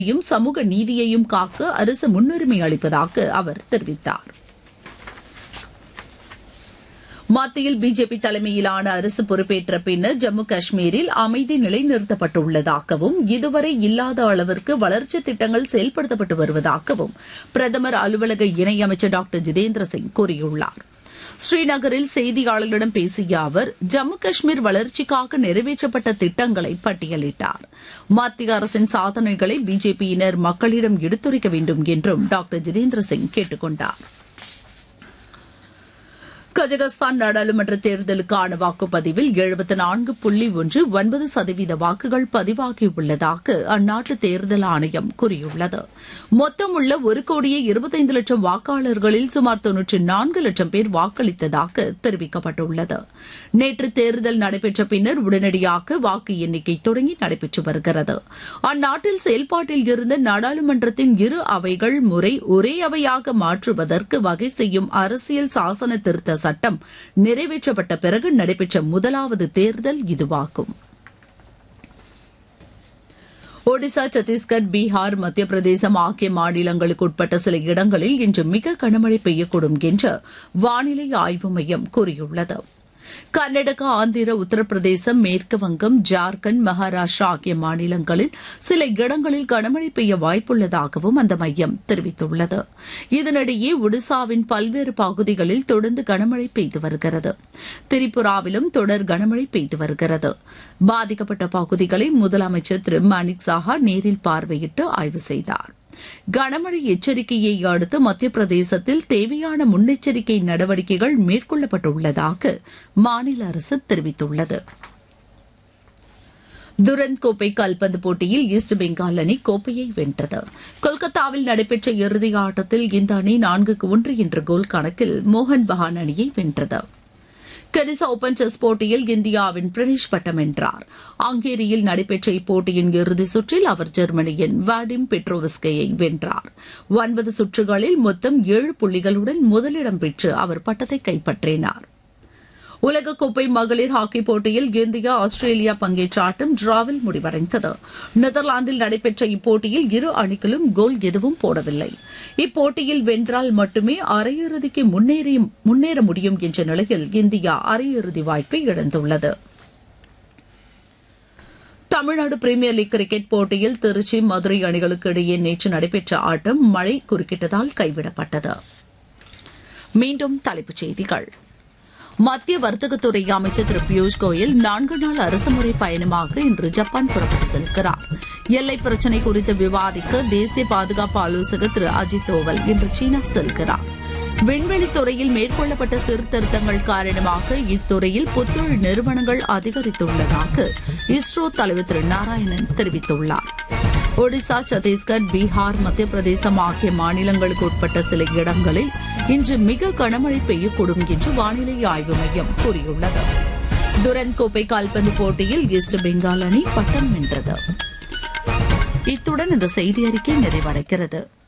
யும் சமூக நீதியையும் காக்க அரசு முன்னுரிமை அளிப்பதாக அவர் தெரிவித்தார் மத்தியில் பிஜேபி தலைமையிலான அரசு பொறுப்பேற்ற பின்னர் ஜம்மு காஷ்மீரில் அமைதி நிலைநிறுத்தப்பட்டுள்ளதாகவும் இதுவரை இல்லாத அளவிற்கு வளர்ச்சி திட்டங்கள் செயல்படுத்தப்பட்டு வருவதாகவும் பிரதமர் அலுவலக இணையமைச்சர் டாக்டர் ஜிதேந்திர சிங் கூறியுள்ளார் ஸ்ரீநகரில் செய்தியாளர்களிடம் பேசிய அவர் ஜம்மு காஷ்மீர் வளர்ச்சிக்காக நிறைவேற்றப்பட்ட திட்டங்களை பட்டியலிட்டார் மத்திய அரசின் சாதனைகளை பிஜேபியினர் மக்களிடம் எடுத்துரைக்க வேண்டும் என்றும் டாக்டர் ஜிதேந்திர சிங் கேட்டுக் கொண்டார் கஜகஸ்தான் நாடாளுமன்ற தேர்தலுக்கான வாக்குப்பதிவில் எழுபத்தி நான்கு புள்ளி ஒன்று ஒன்பது சதவீத வாக்குகள் பதிவாகியுள்ளதாக அந்நாட்டு தேர்தல் ஆணையம் கூறியுள்ளது மொத்தம் உள்ள ஒரு கோடியே இருபத்தைந்து லட்சம் வாக்காளர்களில் சுமார் தொன்னூற்றி நான்கு லட்சம் பேர் வாக்களித்ததாக தெரிவிக்கப்பட்டுள்ளது நேற்று தேர்தல் நடைபெற்ற பின்னர் உடனடியாக வாக்கு எண்ணிக்கை தொடங்கி நடைபெற்று வருகிறது அந்நாட்டில் செயல்பாட்டில் இருந்த நாடாளுமன்றத்தின் இரு அவைகள் முறை ஒரே அவையாக மாற்றுவதற்கு வகை செய்யும் அரசியல் சாசன திருத்த சட்டம் நிறைவேற்றப்பட்ட பிறகு நடைபெற்ற முதலாவது தேர்தல் இதுவாகும் ஒடிசா சத்தீஸ்கர் பீகார் மத்திய பிரதேசம் ஆகிய மாநிலங்களுக்கு உட்பட்ட சில இடங்களில் இன்று மிக கனமழை பெய்யக்கூடும் என்று வானிலை ஆய்வு மையம் கூறியுள்ளது கர்நாடகா ஆந்திர உத்தரப்பிரதேசம் மேற்கு வங்கம் ஜார்க்கண்ட் மகாராஷ்டிரா ஆகிய மாநிலங்களில் சில இடங்களில் கனமழை பெய்ய வாய்ப்புள்ளதாகவும் அந்த மையம் தெரிவித்துள்ளது இதனிடையே ஒடிசாவின் பல்வேறு பகுதிகளில் தொடர்ந்து கனமழை பெய்து வருகிறது திரிபுராவிலும் தொடர் கனமழை பெய்து வருகிறது பாதிக்கப்பட்ட பகுதிகளை முதலமைச்சர் திரு மாணிக் சாஹா நேரில் பார்வையிட்டு ஆய்வு செய்தார் கனமழை எச்சரிக்கையை அடுத்து மத்திய பிரதேசத்தில் தேவையான முன்னெச்சரிக்கை நடவடிக்கைகள் மேற்கொள்ளப்பட்டுள்ளதாக மாநில அரசு தெரிவித்துள்ளது துரந்த் கோப்பை கால்பந்து போட்டியில் ஈஸ்ட் பெங்கால் அணி கோப்பையை வென்றது கொல்கத்தாவில் நடைபெற்ற இறுதி ஆட்டத்தில் இந்த அணி நான்குக்கு ஒன்று என்ற கோல் கணக்கில் மோகன் பகான் அணியை வென்றது கெனிசா ஓபன் செஸ் போட்டியில் இந்தியாவின் பிரணேஷ் பட்டம் வென்றார் ஹங்கேரியில் நடைபெற்ற இப்போட்டியின் இறுதிச் சுற்றில் அவர் ஜெர்மனியின் வாடிம் பெட்ரோவிஸ்கையை வென்றார் ஒன்பது சுற்றுகளில் மொத்தம் ஏழு புள்ளிகளுடன் முதலிடம் பெற்று அவர் பட்டத்தை கைப்பற்றினார் உலகக்கோப்பை மகளிர் ஹாக்கி போட்டியில் இந்தியா ஆஸ்திரேலியா பங்கேற்ற ஆட்டம் டிராவில் முடிவடைந்தது நெதர்லாந்தில் நடைபெற்ற இப்போட்டியில் இரு அணிகளும் கோல் எதுவும் போடவில்லை இப்போட்டியில் வென்றால் மட்டுமே அரையிறுதிக்கு முன்னேற முடியும் என்ற நிலையில் இந்தியா அரையிறுதி வாய்ப்பை இழந்துள்ளது தமிழ்நாடு பிரீமியர் லீக் கிரிக்கெட் போட்டியில் திருச்சி மதுரை அணிகளுக்கு இடையே நேற்று நடைபெற்ற ஆட்டம் மழை குறுக்கிட்டதால் கைவிடப்பட்டது மீண்டும் தலைப்புச் செய்திகள் மத்திய வர்த்தகத்துறை அமைச்சர் திரு பியூஷ் கோயல் நான்கு நாள் அரசுமுறை பயணமாக இன்று ஜப்பான் புறப்பட்டு செல்கிறார் எல்லை பிரச்சினை குறித்து விவாதிக்க தேசிய பாதுகாப்பு ஆலோசகர் திரு அஜித் தோவல் இன்று சீனா செல்கிறார் விண்வெளித் துறையில் மேற்கொள்ளப்பட்ட சீர்திருத்தங்கள் காரணமாக இத்துறையில் புத்தொழில் நிறுவனங்கள் அதிகரித்துள்ளதாக இஸ்ரோ தலைவர் திரு நாராயணன் தெரிவித்துள்ளார் ஒடிசா சத்தீஸ்கர் பீகார் மத்திய பிரதேசம் ஆகிய மாநிலங்களுக்கு உட்பட்ட சில இடங்களில் இன்று மிக கனமழை பெய்யக்கூடும் என்று வானிலை ஆய்வு மையம் கூறியுள்ளது துரந்த் கோப்பை கால்பந்து போட்டியில் ஈஸ்ட் பெங்கால் அணி பட்டம் வென்றது இத்துடன் இந்த செய்தி அறிக்கை நிறைவடைகிறது